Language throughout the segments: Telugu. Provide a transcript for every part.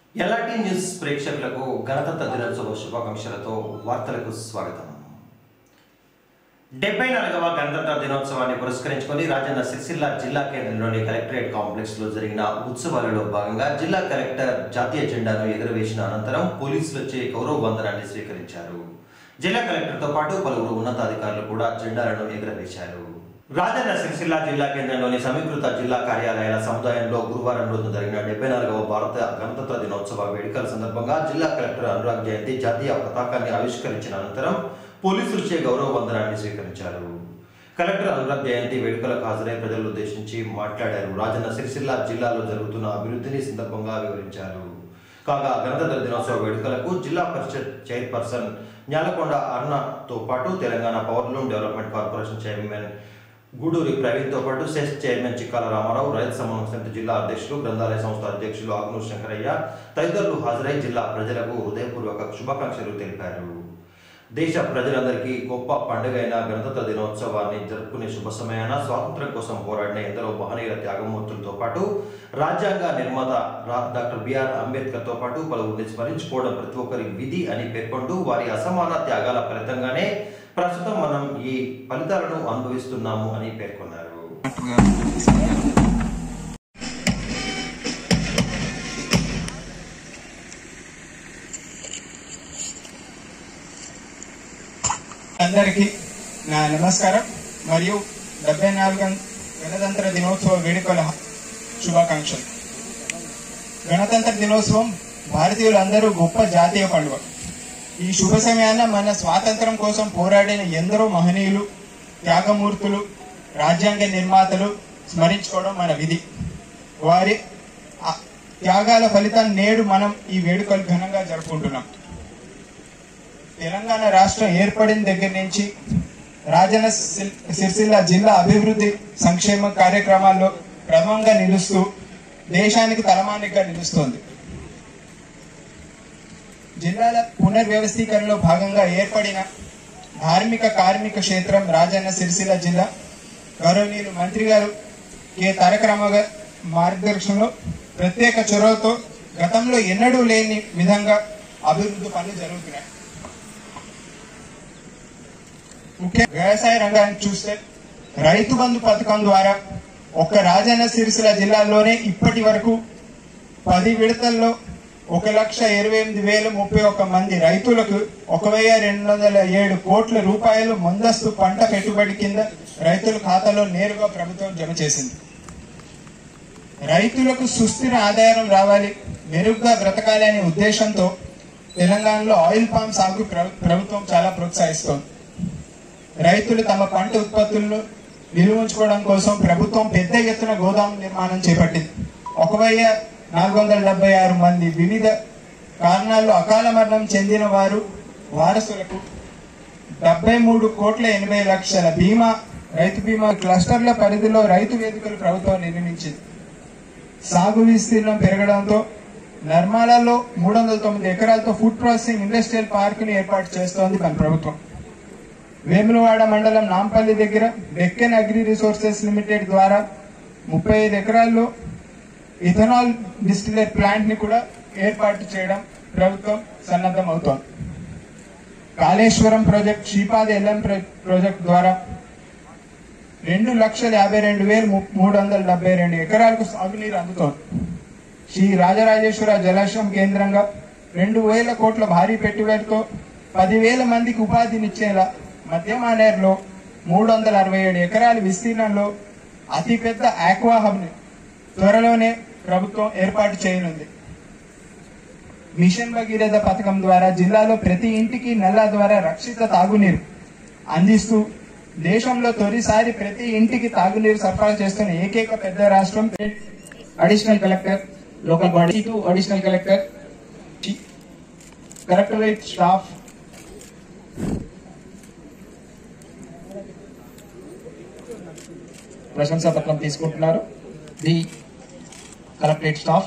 ఎల్ఆర్టీ న్యూస్ ప్రేక్షకులకు గణతంత్ర దినోత్సవ శుభాకాంక్షలతో వార్తలకు స్వాగతం డెబ్బై నాలుగవ గణతంత్ర దినోత్సవాన్ని పురస్కరించుకొని రాజన్న సిరిసిల్ల జిల్లా కేంద్రంలోని కలెక్టరేట్ కాంప్లెక్స్ లో జరిగిన ఉత్సవాలలో భాగంగా జిల్లా కలెక్టర్ జాతీయ జెండాను ఎగురవేసిన అనంతరం పోలీసులచే గౌరవ వందనాన్ని స్వీకరించారు జిల్లా కలెక్టర్తో పాటు పలువురు ఉన్నతాధికారులు కూడా జెండాలను ఎగురవేశారు రాజన్న సిరిసిల్ల జిల్లా కేంద్రంలోని సమీకృత జిల్లా కార్యాలయాల సముదాయంలో గురువారం రోజు జరిగిన డెబ్బై నాలుగవ భారత గణతంత్ర దినోత్సవ వేడుకల సందర్భంగా జిల్లా కలెక్టర్ అనురాగ్ జయంతి జాతీయ పతాకాన్ని ఆవిష్కరించిన అనంతరం పోలీసులచే గౌరవ వందనాన్ని స్వీకరించారు కలెక్టర్ అనురాగ్ జయంతి వేడుకలకు హాజరై ప్రజలను ఉద్దేశించి మాట్లాడారు రాజన్న సిరిసిల్ల జిల్లాలో జరుగుతున్న అభివృద్ధిని సందర్భంగా వివరించారు కాగా గణతంత్ర దినోత్సవ వేడుకలకు జిల్లా పరిషత్ చైర్పర్సన్ న్యాలకొండ అరుణతో పాటు Telangana powerloom development corporation chairman Gooduri ప్రవీణ్తో పాటు సెస్ చైర్మన్ చిక్కాల రామారావు రైతు సమన్వయ సమితి జిల్లా అధ్యక్షులు గ్రంథాలయ సంస్థ అధ్యక్షులు ఆగ్నూర్ శంకరయ్య తదితరులు హాజరై జిల్లా ప్రజలకు హృదయపూర్వక శుభాకాంక్షలు తెలిపారు దేశ ప్రజలందరికీ గొప్ప పండుగైన గణతంత్ర దినోత్సవాన్ని జరుపుకునే శుభ సమయాన స్వాతంత్ర్యం కోసం పోరాడిన ఎందరో మహనీయుల త్యాగమూర్తులతో పాటు రాజ్యాంగ నిర్మాత రా- డాక్టర్ బిఆర్ అంబేద్కర్తో పాటు పలువురిని స్మరించుకోవడం ప్రతి ఒక్కరి విధి అని పేర్కొంటూ వారి అసమాన త్యాగాల ఫలితంగానే ప్రస్తుతం మనం ఈ ఫలితాలను అనుభవిస్తున్నాము అని పేర్కొన్నారు అందరికీ నా నమస్కారం మరియు డెబ్బై నాలుగు గణతంత్ర దినోత్సవ వేడుకల శుభాకాంక్షలు గణతంత్ర దినోత్సవం భారతీయులందరూ గొప్ప జాతీయ పండుగ ఈ శుభ సమయాన మన స్వాతంత్రం కోసం పోరాడిన ఎందరో మహనీయులు త్యాగమూర్తులు రాజ్యాంగ నిర్మాతలు స్మరించుకోవడం మన విధి వారి ఆ త్యాగాల ఫలితాన్ని నేడు మనం ఈ వేడుకలు ఘనంగా జరుపుకుంటున్నాం తెలంగాణ రాష్ట్రం ఏర్పడిన దగ్గర నుంచి రాజన్న సిల్- సిరిసిల్ల జిల్లా అభివృద్ధి సంక్షేమ కార్యక్రమాల్లో క్రమంగా నిలుస్తూ దేశానికి తలమానికగా నిలుస్తోంది జిల్లాల పునర్వ్యవస్థీకరణలో భాగంగా ఏర్పడిన ధార్మిక కార్మిక క్షేత్రం రాజన్న సిరిసిల్ల జిల్లా గౌరవనీయులు మంత్రి గారు కె తారక రామారావు మార్గదర్శనంలో ప్రత్యేక చొరవతో గతంలో ఎన్నడూ లేని విధంగా అభివృద్ధి పనులు జరుగుతున్నాయి ముఖ్య వ్యవసాయ రంగాన్ని చూస్తే రైతు బంధు పథకం ద్వారా ఒక్క రాజన్న సిరిసిల్ల జిల్లాలోనే ఇప్పటి వరకు పది విడతల్లో ఒక లక్ష ఇరవై ఎనిమిది వేల ముప్పై ఒక్క మంది రైతులకు ఒక వెయ్యి రెండు వందల ఏడు కోట్ల రూపాయలు ముందస్తు పంట పెట్టుబడి కింద రైతుల ఖాతాలో నేరుగా ప్రభుత్వం జమ చేసింది రైతులకు సుస్థిర ఆదాయం రావాలి మెరుగ్గా బ్రతకాలి అనే ఉద్దేశంతో తెలంగాణలో ఆయిల్ పామ్ సాగు ప్ర- ప్రభుత్వం చాలా ప్రోత్సహిస్తోంది రైతులు తమ పంట ఉత్పత్తులను నిల్వ ఉంచుకోవడం కోసం ప్రభుత్వం పెద్ద ఎత్తున గోదాము నిర్మాణం చేపట్టింది ఒక వెయ్యి నాలుగు వందల డెబ్బై ఆరు మంది వివిధ కారణాల్లో అకాల మరణం చెందిన వారు వారసులకు డెబ్బై మూడు కోట్ల ఎనభై లక్షల బీమా రైతు బీమా క్లస్టర్ల పరిధిలో రైతు వేదికలు ప్రభుత్వం నిర్మించింది సాగు విస్తీర్ణం పెరగడంతో నర్మాలలో మూడు వందల తొమ్మిది ఎకరాలతో ఫుడ్ ప్రాసెసింగ్ ఇండస్ట్రియల్ పార్క్ ని ఏర్పాటు చేస్తోంది మన ప్రభుత్వం వేములవాడ మండలం నాంపల్లి దగ్గర డెక్కన్ అగ్రి రిసోర్సెస్ లిమిటెడ్ ద్వారా ముప్పై ఐదు ఎకరాల్లో ఇథనాల్ డిస్టిలేట్ ప్లాంట్ ని కూడా ఏర్పాటు చేయడం ప్రభుత్వం సన్నద్ధం అవుతోంది కాళేశ్వరం ప్రాజెక్ట్ శ్రీపాద ఎల్ఎం ప్ర- ప్రాజెక్ట్ ద్వారా రెండు లక్షల యాభై రెండు వేల ము- మూడు వందల డెబ్బై రెండు ఎకరాలకు సాగునీరు అందుతోంది శ్రీ రాజరాజేశ్వర జలాశయం కేంద్రంగా రెండు వేల కోట్ల భారీ పెట్టుబడితో పదివేల మందికి ఉపాధినిచ్చేలా మధ్య మానేరులో మూడు వందల అరవై ఏడు ఎకరాల విస్తీర్ణంలో అతిపెద్ద ఆక్వా హబ్ ని త్వరలోనే ప్రభుత్వం ఏర్పాటు చేయనుంది మిషన్ భగీరథ పథకం ద్వారా జిల్లాలో ప్రతి ఇంటికి నల్లా ద్వారా రక్షిత తాగునీరు అందిస్తూ దేశంలో తొలిసారి ప్రతి ఇంటికి తాగునీరు సరఫరా చేస్తున్న ఏకైక పెద్ద రాష్ట్రం additional collector local body to additional collector collectorate staff ప్రశంసా పత్రం తీసుకుంటున్నారు ది కలెక్టరేట్ స్టాఫ్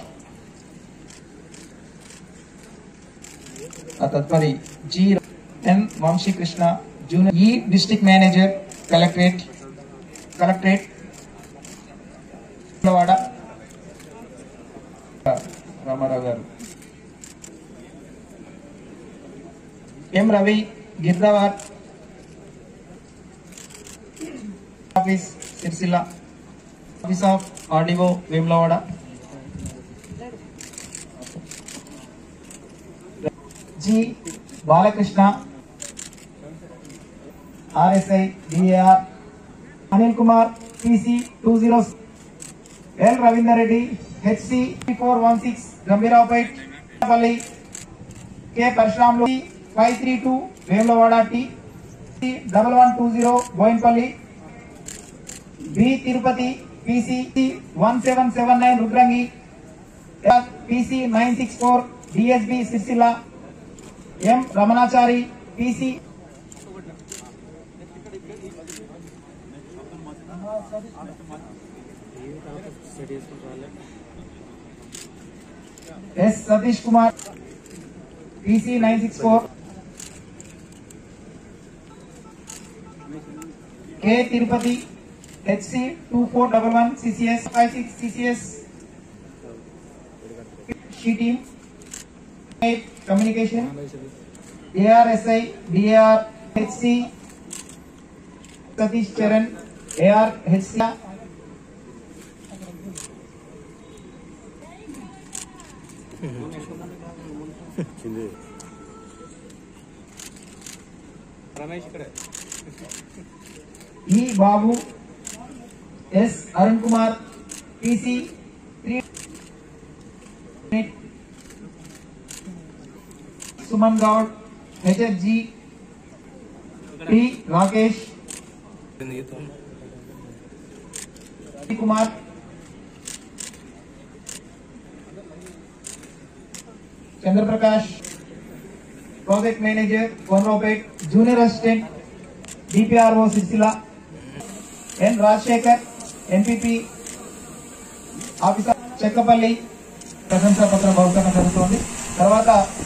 ఆ తదుపరి G M Vamsikrishna junior E district manager collectorate collectorate Vada Ramarao garu M Ravi గిర్దావర్ office Sircilla office of RDO Vemulawada G Balakrishna RSI DAR Anil Kumar PC two zero L Ravinder Reddy HC four one six Gambhiraopet Palli K Parasuramulu five three two Vemulawada T double one two zero Boinpalli B Tirupati PC one seven seven nine Rudrangi PC nine six four DSB Sircilla M Ramanachari PC S Satish Kumar PC nine six four K Tirupati HC two four double one CCS five six CCS she team communication ARSI DR HC Satish Charan AR HC E Babu S Arun Kumar PC three Suman Goud HFG T Rakesh Kumar Chandraprakash project manager Konaraopet junior assistant DPRO Sircilla N Rajasekhar MPP officer Chekkapalli ప్రశంసా పత్రం బహుకరణ జరుగుతోంది తర్వాత